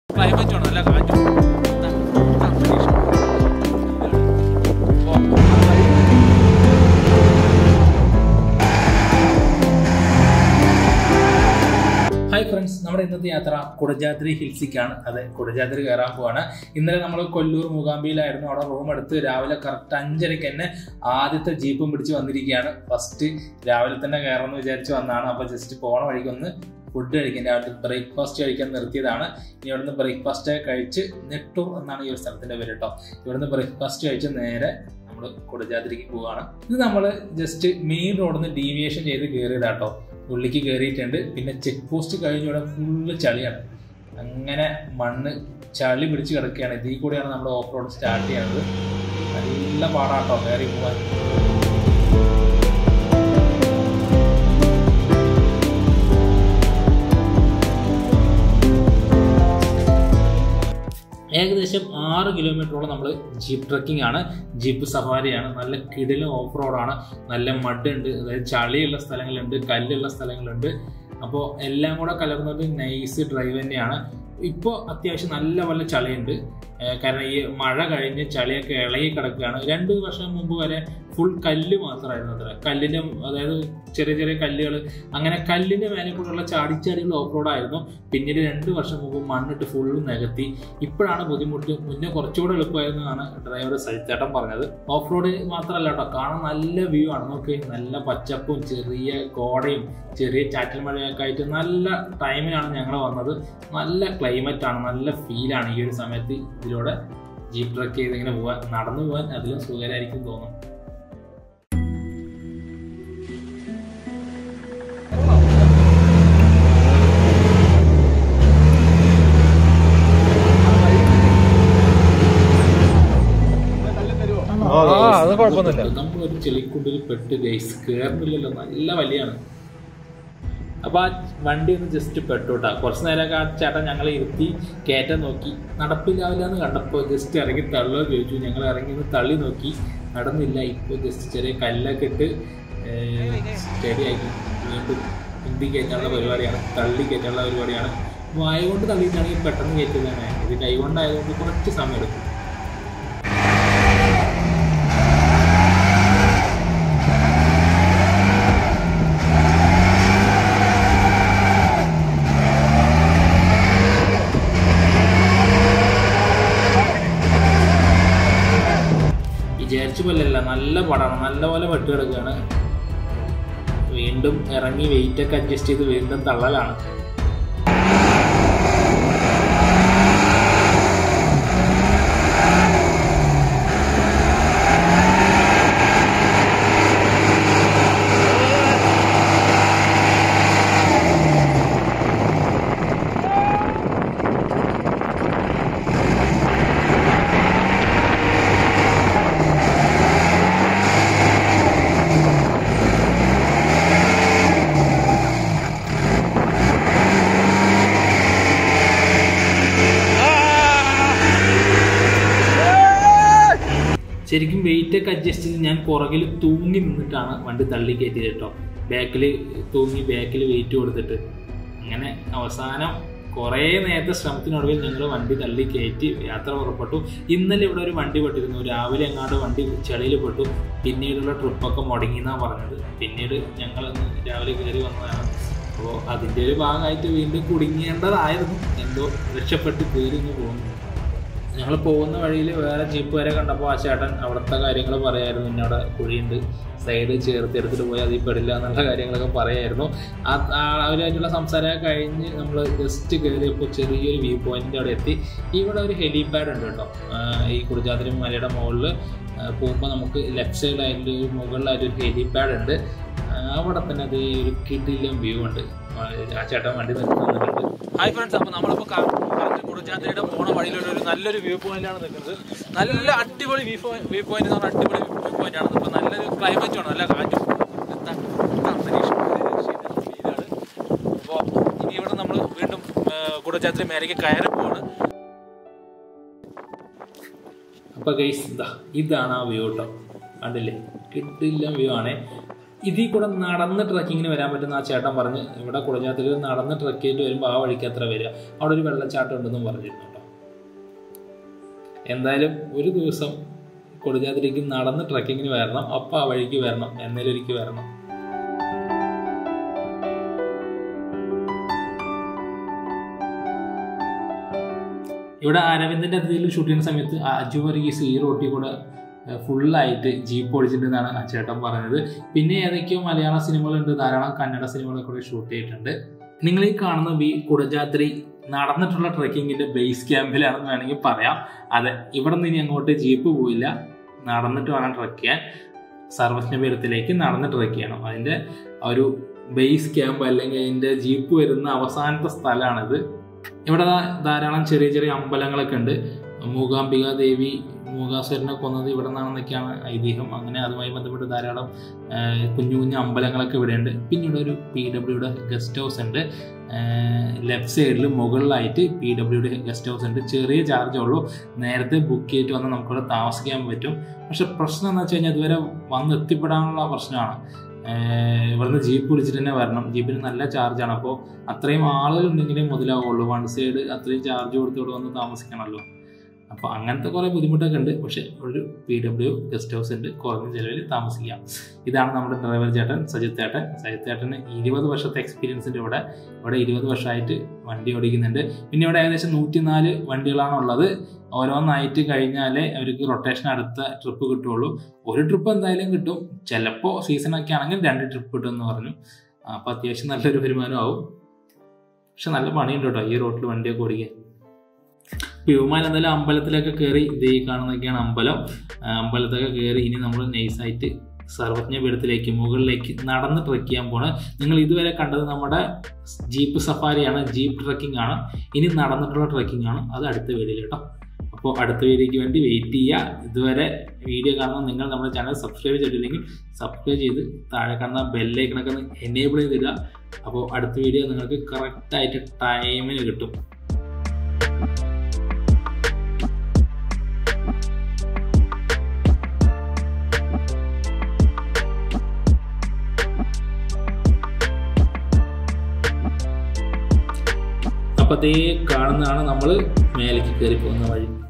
Climate ആണ് നല്ല കാറ്റും ഇതാ, ഇതാ അന്തരീക്ഷം. അപ്പോൾ ഹായ് ഫ്രണ്ട്സ് നമ്മുടെ ഇന്നത്തെ യാത്ര കുടജാദ്രി ഹിൽസിക്കാണ് അതെ കുടജാദ്രി കയറാൻ പോവാണ് ഇന്നലെ നമ്മൾ കൊല്ലൂർ മൂകാംബിയിലായിരുന്നു അവിടെ റൂം എടുത്ത് രാവിലെ കറക്റ്റ് അഞ്ചരയ്ക്ക് തന്നെ ആദ്യത്തെ ജീപ്പും പിടിച്ച് വന്നിരിക്കുകയാണ് ഫസ്റ്റ് രാവിലെ തന്നെ കയറണമെന്ന് വിചാരിച്ച് വന്നതാണ് അപ്പോൾ ജസ്റ്റ് പോണ വഴിക്കൊന്ന് ഫുഡ് കഴിക്കാൻ രാവിലെ ബ്രേക്ക്ഫാസ്റ്റ് കഴിക്കാൻ നിർത്തിയതാണ് ഇനി ഇവിടുന്ന് ബ്രേക്ക്ഫാസ്റ്റ് കഴിച്ച് നെട്ടൂർ എന്നാണ് ഈ ഒരു സ്ഥലത്തിന്റെ പേര് കേട്ടോ ഇവിടുന്ന് ബ്രേക്ക്ഫാസ്റ്റ് കഴിച്ച് നേരെ നമ്മൾ കുടജാദ്രിക്ക് പോവാണ് ഇത് നമ്മൾ ജസ്റ്റ് മെയിൻ റോഡിൽ നിന്ന് ഡീവിയേഷൻ ചെയ്ത് കയറിയതാട്ടോ ഉള്ളിക്ക് കയറിയിട്ടുണ്ട് പിന്നെ ചെക്ക് പോസ്റ്റ് കഴിഞ്ഞ ഇവിടെ ഫുള്ള് ചളിയാണ് അങ്ങനെ മണ്ണ് ചളി പിടിച്ച് കിടക്കുകയാണ് ഇതിൽ കൂടെയാണ് നമ്മൾ ഓഫ് റോഡ് സ്റ്റാർട്ട് ചെയ്യുന്നത് നല്ല പാടാട്ടോ കയറി പോകാൻ ഏകദേശം ആറ് കിലോമീറ്ററോളം നമ്മൾ ജീപ്പ് ട്രക്കിംഗ് ആണ് ജീപ്പ് സഫാരിയാണ് നല്ല കിടിലും ഓഫ് റോഡാണ് നല്ല മഡ് ഉണ്ട് അതായത് ചളിയുള്ള സ്ഥലങ്ങളുണ്ട് കല്ലുള്ള സ്ഥലങ്ങളുണ്ട് അപ്പോൾ എല്ലാം കൂടെ കലർന്നത് നൈസ് ഡ്രൈവ് തന്നെയാണ് ഇപ്പോൾ അത്യാവശ്യം നല്ല പോലെ ചളിയുണ്ട് ഏഹ് കാരണം ഈ മഴ കഴിഞ്ഞ് ചളിയൊക്കെ ഇളകി കിടക്കുകയാണ് രണ്ട് വർഷം മുമ്പ് വരെ ഫുൾ കല്ല് മാത്രമായിരുന്നു അത്ര കല്ലിൻ്റെ അതായത് ചെറിയ ചെറിയ കല്ലുകൾ അങ്ങനെ കല്ലിൻ്റെ മേലെ കൂടെയുള്ള ചാടിച്ചാടികൾ ഓഫ് റോഡായിരുന്നു പിന്നീട് രണ്ട് വർഷം മുമ്പ് മണ്ണിട്ട് ഫുള്ള് നികത്തി ഇപ്പോഴാണ് ബുദ്ധിമുട്ട് മുന്നേ കുറച്ചുകൂടെ എളുപ്പമായിരുന്നു എന്നാണ് ഡ്രൈവർ സജിത്തേട്ടൻ പറഞ്ഞത് ഓഫ് റോഡ് മാത്രമല്ല കേട്ടോ കാണാൻ നല്ല വ്യൂ ആണ് നോക്കി നല്ല പച്ചപ്പും ചെറിയ കോടയും ചെറിയ ചാറ്റൽ മഴയൊക്കെ ആയിട്ട് നല്ല ടൈമിലാണ് ഞങ്ങൾ വന്നത് നല്ല ക്ലൈമറ്റ് ആണ് നല്ല ഫീലാണ് ഈ ഒരു സമയത്ത് ഇതിലൂടെ ജീപ്പ് ട്രക്ക് ചെയ്ത് ഇങ്ങനെ പോകാൻ നടന്നു പോകാൻ അതിലും സുഖകരമായിരിക്കും തോന്നും അത് കുഴപ്പമൊന്നുമില്ല നമ്മൾ ഒരു ചെളിക്കുണ്ടിൽ പെട്ട് ഗൈസ് കയറുന്നില്ലല്ലോ നല്ല വലിയാണ് അപ്പൊ ആ വണ്ടി ഒന്ന് ജസ്റ്റ് പെട്ടോട്ടാ കുറച്ച് നേരമൊക്കെ ആ ചേട്ടൻ ഞങ്ങളെ ഇരുത്തി കയറ്റാൻ നോക്കി നടപ്പില്ലാവില്ല എന്ന് കണ്ടപ്പോൾ ജസ്റ്റ് ഇറങ്ങി തള്ളുക ചോദിച്ചു ഞങ്ങൾ ഇറങ്ങി ഒന്ന് തള്ളി നോക്കി നടന്നില്ല ഇപ്പോൾ ജസ്റ്റ് ചെറിയ കല്ലൊക്കെ ഇട്ട് സ്റ്റഡിയാക്കി വീണ്ടും ഹിന്ദി കയറ്റാനുള്ള പരിപാടിയാണ് തള്ളി കയറ്റാനുള്ള പരിപാടിയാണ് വായ കൊണ്ട് തള്ളിയിട്ടാണെങ്കിൽ പെട്ടെന്ന് കയറ്റുന്നതാണ് ഇത് കൈ കൊണ്ടായതുകൊണ്ട് കുറച്ച് സമയം എടുക്കും വിചാരിച്ച പോലെയല്ല നല്ല പടമാണ് നല്ല പോലെ വെട്ട് കിടക്കുകയാണ് വീണ്ടും ഇറങ്ങി വെയിറ്റ് ഒക്കെ അഡ്ജസ്റ്റ് ചെയ്ത് വീണ്ടും തള്ളലാണ് ശരിക്കും വെയിറ്റ് ഒക്കെ അഡ്ജസ്റ്റ് ചെയ്ത് ഞാൻ പുറകിൽ തൂങ്ങി നിന്നിട്ടാണ് വണ്ടി തള്ളി കയറ്റിയത് കേട്ടോ ബാക്കിൽ തൂങ്ങി ബാക്കിൽ വെയിറ്റ് കൊടുത്തിട്ട് അങ്ങനെ അവസാനം കുറേ നേരത്തെ ശ്രമത്തിനൊടുവിൽ ഞങ്ങൾ വണ്ടി തള്ളി കയറ്റി യാത്ര പുറപ്പെട്ടു ഇന്നലെ ഇവിടെ ഒരു വണ്ടി പെട്ടിരുന്നു രാവിലെ എങ്ങാണ്ട് വണ്ടി ചെളിയിൽ പെട്ടു പിന്നീടുള്ള ട്രിപ്പൊക്കെ മുടങ്ങിയെന്നാണ് പറഞ്ഞത് പിന്നീട് ഞങ്ങൾ രാവിലെ കയറി വന്നതാണ് അപ്പോൾ അതിൻ്റെ ഒരു ഭാഗമായിട്ട് വീണ്ടും കുടുങ്ങേണ്ടതായിരുന്നു എന്തോ രക്ഷപ്പെട്ട് കയറി പോകുന്നു ഞങ്ങൾ പോകുന്ന വഴിയിൽ വേറെ ജീപ്പ് വരെ കണ്ടപ്പോൾ ആ ചേട്ടൻ അവിടുത്തെ കാര്യങ്ങൾ പറയായിരുന്നു എന്നോട് കുഴിയുണ്ട് സൈഡ് ചേർത്ത് എടുത്തിട്ട് പോയി അതിൽ പെടില്ല എന്നുള്ള കാര്യങ്ങളൊക്കെ പറയായിരുന്നു ആ ആ- അവരുമായിട്ടുള്ള സംസാരമൊക്കെ കഴിഞ്ഞ് നമ്മൾ ജസ്റ്റ് കയറിയപ്പോൾ ചെറിയൊരു വ്യൂ പോയിന്റിൻ്റെ അവിടെ എത്തി ഇവിടെ ഒരു ഹെലിപാഡ് ഉണ്ട് കേട്ടോ ആ, ഈ കുറുജാതിരി മലയുടെ മുകളിൽ പോകുമ്പോൾ നമുക്ക് ലെഫ്റ്റ് സൈഡിലായിട്ട് മുകളിലായിട്ട് ഒരു ഹെലിപാഡ് ഉണ്ട് ആ, അവിടെ തന്നെ അത് ഒരു കിടിലം വ്യൂ ഉണ്ട് ആ, ആ ചേട്ടൻ വണ്ടി നിർത്തുന്നുണ്ട് ഹായ് ഫ്രണ്ട്സ് അപ്പോൾ നമ്മളിപ്പോൾ കറക്റ്റ് കുറുജാതിരിയുടെ പോണ വഴിയിലുള്ള ഒരു നല്ലൊരു വ്യൂ പോയിന്റാണ് നിൽക്കുന്നത് നല്ല അടിപൊളി വ്യൂ വ്യൂ പോയിന്റ് എന്ന് പറഞ്ഞാൽ അടിപൊളി വ്യൂ പോയിന്റ് ആണ് ഇപ്പോൾ നല്ലൊരു ക്ലൈമറ്റും ആണ് നല്ല കാറ്റും എന്താ എന്താ അന്തരീക്ഷം ഒരു രക്ഷയില്ലാത്ത ഫീലാണ് അപ്പോൾ ഇനി ഇവിടെ നമ്മൾ വീണ്ടും കുടജാത്രി മേലേക്ക് കയറി പോവാണ് അപ്പോൾ ഗൈസ് ഇതാ ഇതാണ് ആ വ്യൂ കേട്ടോ കണ്ടില്ലേ കിട്ടില്ല വ്യൂ ആണ് ഇതിൽ കൂടെ നടന്ന് ട്രക്കിങ്ങിന് വരാൻ പറ്റുന്ന ആ ചേട്ടൻ പറഞ്ഞ് ഇവിടെ കുടജാത്തിൽ നടന്ന് ട്രക്ക് ചെയ്തിട്ട് വരുമ്പോൾ ആ വഴിക്ക് അത്ര വരിക അവിടെ ഒരു വെള്ളച്ചാട്ടം ഉണ്ടെന്നും പറഞ്ഞിരുന്നു കേട്ടോ എന്തായാലും ഒരു ദിവസം കൊടുജാത്തിലേക്ക് നടന്ന് ട്രക്കിങ്ങിന് വരണം അപ്പം ആ വഴിക്ക് വരണം എന്നേലും ഒരിക്കൽ വരണം ഇവിടെ അരവിന്ദന്റെ അതിഥിയിൽ ഷൂട്ട് ചെയ്യുന്ന സമയത്ത് അജു വർഗീസ് ഈ റോട്ടിൽ കൂടെ ഫുള്ളായിട്ട് ജീപ്പ് ഓടിച്ചിട്ടുണ്ടെന്നാണ് ആ ചേട്ടൻ പറഞ്ഞത് പിന്നെ ഏതൊക്കെയോ മലയാള സിനിമകളുണ്ട് ധാരാളം കന്നഡ സിനിമകളൊക്കെ കൂടെ ഷൂട്ട് ചെയ്തിട്ടുണ്ട് നിങ്ങൾ ഈ കാണുന്ന ഈ കുടജാത്രി നടന്നിട്ടുള്ള ട്രക്കിങ്ങിന്റെ ബേസ് ക്യാമ്പിലാണെന്ന് വേണമെങ്കിൽ പറയാം അതെ ഇവിടെ നിന്ന് ഇനി അങ്ങോട്ട് ജീപ്പ് പോയില്ല നടന്നിട്ട് വേണം ട്രക്ക് ചെയ്യാൻ സർവജ്ഞപീഠത്തിലേക്ക് നടന്ന് ട്രക്ക് ചെയ്യണം അതിന്റെ ഒരു ബേസ് ക്യാമ്പ് അല്ലെങ്കിൽ അതിന്റെ ജീപ്പ് വരുന്ന അവസാനത്തെ സ്ഥലമാണിത് ഇവിടെ ധാരാളം ചെറിയ ചെറിയ അമ്പലങ്ങളൊക്കെ ഉണ്ട് മൂകാംബിക ദേവി മൂകാസുരനെ കൊന്നത് ഇവിടെ നിന്നാണെന്നൊക്കെയാണ് ഐതിഹ്യം അങ്ങനെ അതുമായി ബന്ധപ്പെട്ട് ധാരാളം കുഞ്ഞു കുഞ്ഞു അമ്പലങ്ങളൊക്കെ ഇവിടെ ഉണ്ട് പിന്നെ ഇവിടെ ഒരു പി ഡബ്ല്യുടെ ഗസ്റ്റ് ഹൗസ് ഉണ്ട് ലെഫ്റ്റ് സൈഡിൽ മുകളിലായിട്ട് പി ഡബ്ല്യുടെ ഗസ്റ്റ് ഹൗസ് ഉണ്ട് ചെറിയ ചാർജേ ഉള്ളൂ നേരത്തെ ബുക്ക് ചെയ്തിട്ട് വന്നാൽ നമുക്കിവിടെ താമസിക്കാൻ പറ്റും പക്ഷെ പ്രശ്നം എന്ന് വെച്ച് കഴിഞ്ഞാൽ ഇതുവരെ വന്ന് എത്തിപ്പെടാനുള്ള പ്രശ്നമാണ് ഇവിടുന്ന് ജീപ്പ് വിളിച്ചിട്ട് തന്നെ വരണം ജീപ്പിന് നല്ല ചാർജാണ് അപ്പോൾ അത്രയും ആളുകൾ ഉണ്ടെങ്കിലേ മുതലാവുള്ളൂ വൺ സൈഡ് അത്രയും ചാർജ് കൊടുത്ത് ഇവിടെ വന്ന് താമസിക്കണമല്ലോ അപ്പോൾ അങ്ങനത്തെ കുറേ ബുദ്ധിമുട്ടൊക്കെ ഉണ്ട് പക്ഷേ ഒരു പി ഡബ്ല്യു ഗസ്റ്റ് ഹൗസ് ഉണ്ട് കുറഞ്ഞ ചിലവിൽ താമസിക്കാം ഇതാണ് നമ്മുടെ ഡ്രൈവർ ചേട്ടൻ സജിത് ചേട്ടൻ സജിത് ചേട്ടന് ഇരുപത് വർഷത്തെ എക്സ്പീരിയൻസ് ഉണ്ട് ഇവിടെ ഇവിടെ ഇരുപത് വർഷമായിട്ട് വണ്ടി ഓടിക്കുന്നുണ്ട് പിന്നെ ഇവിടെ ഏകദേശം നൂറ്റിനാല് വണ്ടികളാണ് ഉള്ളത് ഓരോന്നായിട്ട് കഴിഞ്ഞാലേ അവർക്ക് റൊട്ടേഷൻ അടുത്ത ട്രിപ്പ് കിട്ടുള്ളൂ ഒരു ട്രിപ്പ് എന്തായാലും കിട്ടും ചിലപ്പോൾ സീസണൊക്കെ ആണെങ്കിൽ രണ്ട് ട്രിപ്പ് കിട്ടും എന്ന് പറഞ്ഞു അപ്പോൾ അത്യാവശ്യം നല്ലൊരു വരുമാനമാവും പക്ഷെ നല്ല പണിയുണ്ട് കേട്ടോ ഈ റോട്ടിൽ വണ്ടിയൊക്കെ ഓടിക്കാൻ പ്യൂമാൻ എന്തായാലും അമ്പലത്തിലൊക്കെ കയറി ഇത് ഈ കാണുന്നതൊക്കെയാണ് അമ്പലം അമ്പലത്തൊക്കെ കയറി ഇനി നമ്മൾ നൈസായിട്ട് സർവജ്ഞ പീഠത്തിലേക്ക് മുകളിലേക്ക് നടന്ന് ട്രക്ക് ചെയ്യാൻ പോണ് നിങ്ങൾ ഇതുവരെ കണ്ടത് നമ്മുടെ ജീപ്പ് സഫാരിയാണ് ജീപ്പ് ട്രക്കിംഗ് ആണ് ഇനി നടന്നിട്ടുള്ള ട്രക്കിംഗ് ആണ് അത് അടുത്ത വീഡിയോയിൽ കേട്ടോ അപ്പോൾ അടുത്ത വീഡിയോയ്ക്ക് വേണ്ടി വെയിറ്റ് ചെയ്യുക ഇതുവരെ വീഡിയോ കാണുന്ന നിങ്ങൾ നമ്മുടെ ചാനൽ സബ്സ്ക്രൈബ് ചെയ്തിട്ടില്ലെങ്കിൽ സബ്സ്ക്രൈബ് ചെയ്ത് താഴെ കാണുന്ന ബെല്ലൈക്കണൊക്കെ ഒന്ന് എനേബിൾ ചെയ്തിടുക അപ്പോൾ അടുത്ത വീഡിയോ നിങ്ങൾക്ക് കറക്റ്റായിട്ട് ടൈമിന് കിട്ടും അപ്പോൾ അതേ കാണുന്നതാണ് നമ്മൾ മേലേക്ക് കയറി പോകുന്ന വഴി